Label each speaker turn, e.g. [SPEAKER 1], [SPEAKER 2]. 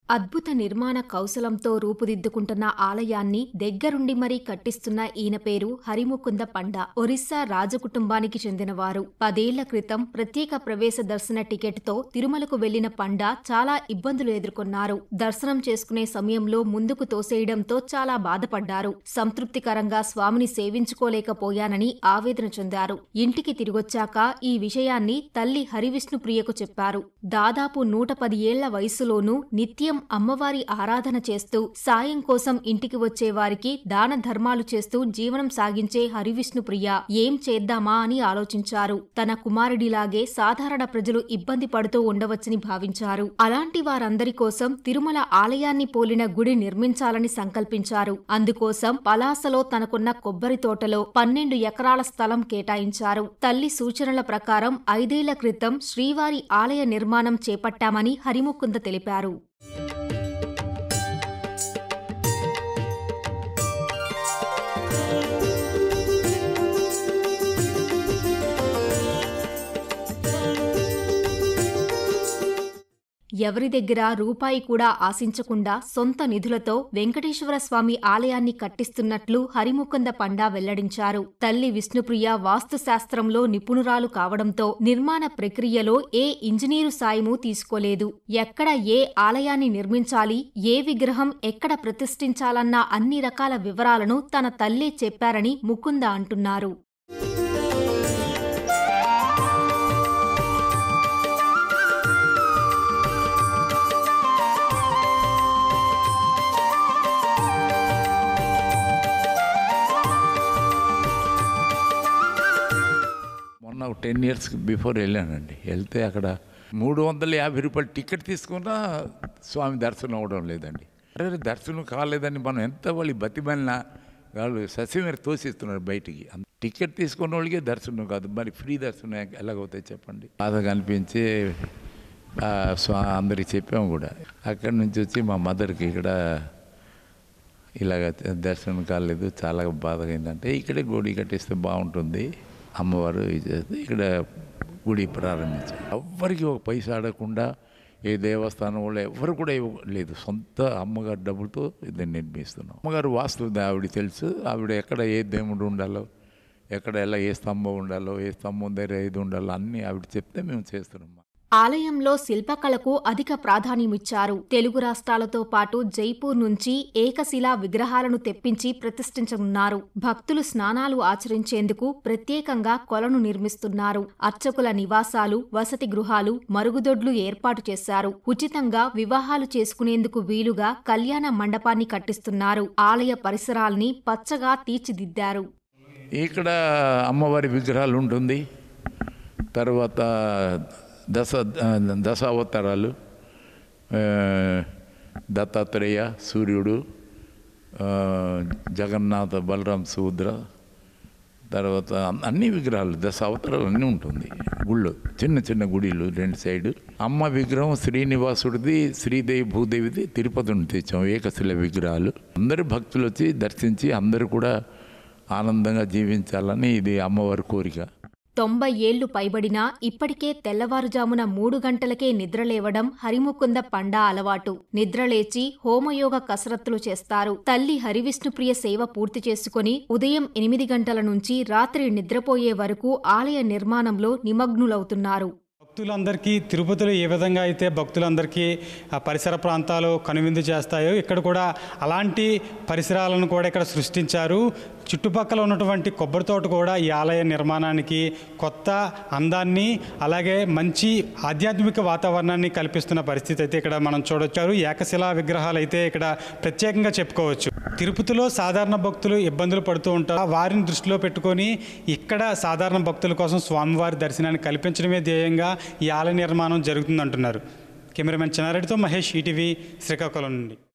[SPEAKER 1] అద్భుత నిర్మాణ కౌశలంతో రూపుదిద్దుకుంటున్న ఆలయాన్ని దగ్గరుండి మరీ కట్టిస్తున్న ఈయన పేరు హరిముకుంద పండ ఒరిస్సా రాజకుటుంబానికి చెందినవారు పదేళ్ల క్రితం ప్రత్యేక ప్రవేశ దర్శన టికెట్తో తిరుమలకు వెళ్లిన పండ చాలా ఇబ్బందులు ఎదుర్కొన్నారు దర్శనం చేసుకునే సమయంలో ముందుకు తోసేయడంతో చాలా బాధపడ్డారు సంతృప్తికరంగా స్వామిని సేవించుకోలేకపోయానని ఆవేదన చెందారు ఇంటికి తిరిగొచ్చాక ఈ విషయాన్ని తల్లి హరివిష్ణుప్రియకు చెప్పారు దాదాపు నూట పది ఏళ్ల వయసులోనూ నిత్యం అమ్మవారి ఆరాధన చేస్తూ సాయం కోసం ఇంటికి వచ్చే వారికి దాన ధర్మాలు చేస్తూ జీవనం సాగించే హరివిష్ణుప్రియ ఏం చేద్దామా అని ఆలోచించారు తన కుమారుడిలాగే సాధారణ ప్రజలు ఇబ్బంది పడుతూ ఉండవచ్చని భావించారు అలాంటి వారందరి కోసం తిరుమల ఆలయాన్ని పోలిన గుడి నిర్మించాలని సంకల్పించారు అందుకోసం పలాసలో తనకున్న కొబ్బరి తోటలో పన్నెండు ఎకరాల స్థలం కేటాయించారు తల్లి సూచనల ప్రకారం ఐదేళ్ల క్రితం శ్రీవారి ఆలయ నిర్మాణం చేపట్టామని హరిముకుంద తెలిపారు ఎవరి దగ్గర రూపాయి కూడా ఆశించకుండా సొంత నిధులతో వెంకటేశ్వర స్వామి ఆలయాన్ని కట్టిస్తున్నట్లు హరిముకుంద పండా వెల్లడించారు తల్లి విష్ణుప్రియ వాస్తుశాస్త్రంలో నిపుణురాలు కావడంతో నిర్మాణ ప్రక్రియలో ఏ ఇంజనీరు సాయము తీసుకోలేదు ఎక్కడ ఏ ఆలయాన్ని నిర్మించాలి ఏ విగ్రహం ఎక్కడ ప్రతిష్ఠించాలన్న అన్ని రకాల వివరాలను తన తల్లే చెప్పారని ముకుంద అంటున్నారు
[SPEAKER 2] మొన్న ఒక టెన్ ఇయర్స్ బిఫోర్ వెళ్ళానండి వెళ్తే అక్కడ మూడు వందల యాభై రూపాయలు టికెట్ తీసుకున్నా స్వామి దర్శనం అవ్వడం లేదండి అరే దర్శనం కాలేదని మనం ఎంత వాళ్ళు బతిమలినా వాళ్ళు సస్యమేర తోసిస్తున్నారు బయటికి టికెట్ తీసుకున్న వాళ్ళకే దర్శనం కాదు మరి ఫ్రీ దర్శనం ఎలాగవుతాయి చెప్పండి బాధగా అనిపించి ఆ, స్వా అందరికి చెప్పాము కూడా అక్కడి నుంచి వచ్చి మా మదర్కి ఇక్కడ ఇలాగ దర్శనం కాలేదు చాలా బాధగా అయిందంటే ఇక్కడే గుడి కట్టిస్తే బాగుంటుంది అమ్మవారు ఇది చేస్తే ఇక్కడ గుడి ప్రారంభించారు ఎవ్వరికి ఒక పైసా అడగకుండా ఏ దేవస్థానం వాళ్ళు ఎవరు కూడా ఇవ్వలేదు సొంత అమ్మగారి డబ్బులతో ఇది నిర్మిస్తున్నాం అమ్మగారు వాస్తు ఆవిడ తెలుసు ఆవిడ ఎక్కడ ఏ దేవుడు ఉండాలో ఎక్కడ ఎలా ఏ స్తంభం ఉండాలో ఏ స్తంభం దగ్గర ఏది ఉండాలో అన్నీ ఆవిడ చెప్తే మేము చేస్తున్నాం
[SPEAKER 1] ఆలయంలో శిల్పకళకు అధిక ప్రాధాన్యమిచ్చారు తెలుగు రాష్ట్రాలతో పాటు జైపూర్ నుంచి ఏకశిలా విగ్రహాలను తెప్పించి ప్రతిష్ఠించనున్నారు భక్తులు స్నానాలు ఆచరించేందుకు ప్రత్యేకంగా కొలను నిర్మిస్తున్నారు అర్చకుల నివాసాలు వసతి గృహాలు మరుగుదొడ్లు ఏర్పాటు చేశారు ఉచితంగా వివాహాలు చేసుకునేందుకు వీలుగా కళ్యాణ మండపాన్ని కట్టిస్తున్నారు ఆలయ పరిసరాల్ని పచ్చగా తీర్చిదిద్దారు
[SPEAKER 2] ఇక్కడ అమ్మవారి విగ్రహాలు ఉంటుంది తర్వాత దశ దశ అవతారాలు ఆ, దత్తాత్రేయ సూర్యుడు ఆ, జగన్నాథ బలరాం సూద్ర తర్వాత అన్- అన్ని విగ్రహాలు దశ అవతారాలు అన్నీ ఉంటుంది గుళ్ళు చిన్న చిన్న గుడిలు రెండు సైడు అమ్మ విగ్రహం శ్రీనివాసుడిది శ్రీదేవి భూదేవిది తిరుపతి నుండి తెచ్చాం ఏకశిల విగ్రహాలు అందరు భక్తులు వచ్చి దర్శించి అందరూ కూడా ఆనందంగా జీవించాలని ఇది అమ్మవారి కోరిక
[SPEAKER 1] తొంభై ఏళ్లు పైబడినా ఇప్పటికే తెల్లవారుజామున మూడు గంటలకే నిద్రలేవడం హరిముకుంద పండా అలవాటు నిద్రలేచి హోమయోగ కసరత్తులు చేస్తారు తల్లి హరివిష్ణుప్రియ సేవ పూర్తి చేసుకుని ఉదయం ఎనిమిది గంటల నుంచి రాత్రి నిద్రపోయే వరకు ఆలయ నిర్మాణంలో నిమగ్నులవుతున్నారు
[SPEAKER 3] భక్తులందరికీ తిరుపతిలో ఏ విధంగా అయితే భక్తులందరికీ ఆ పరిసర ప్రాంతాలు కనువిందు చేస్తాయో ఇక్కడ కూడా అలాంటి పరిసరాలను కూడా ఇక్కడ సృష్టించారు చుట్టుపక్కల ఉన్నటువంటి కొబ్బరి తోట కూడా ఈ ఆలయ నిర్మాణానికి కొత్త అందాన్ని అలాగే మంచి ఆధ్యాత్మిక వాతావరణాన్ని కల్పిస్తున్న పరిస్థితి అయితే ఇక్కడ మనం చూడొచ్చారు ఏకశిలా విగ్రహాలు అయితే ఇక్కడ ప్రత్యేకంగా చెప్పుకోవచ్చు తిరుపతిలో సాధారణ భక్తులు ఇబ్బందులు పడుతూ ఉంటారు వారిని దృష్టిలో పెట్టుకొని ఇక్కడ సాధారణ భక్తుల కోసం స్వామివారి దర్శనాన్ని కల్పించడమే ధ్యేయంగా ఈ ఆలయ నిర్మాణం జరుగుతుందంటున్నారు కెమెరామెన్ చెన్నారెడ్డితో మహేష్ ఈటీవీ శ్రీకాకుళం నుండి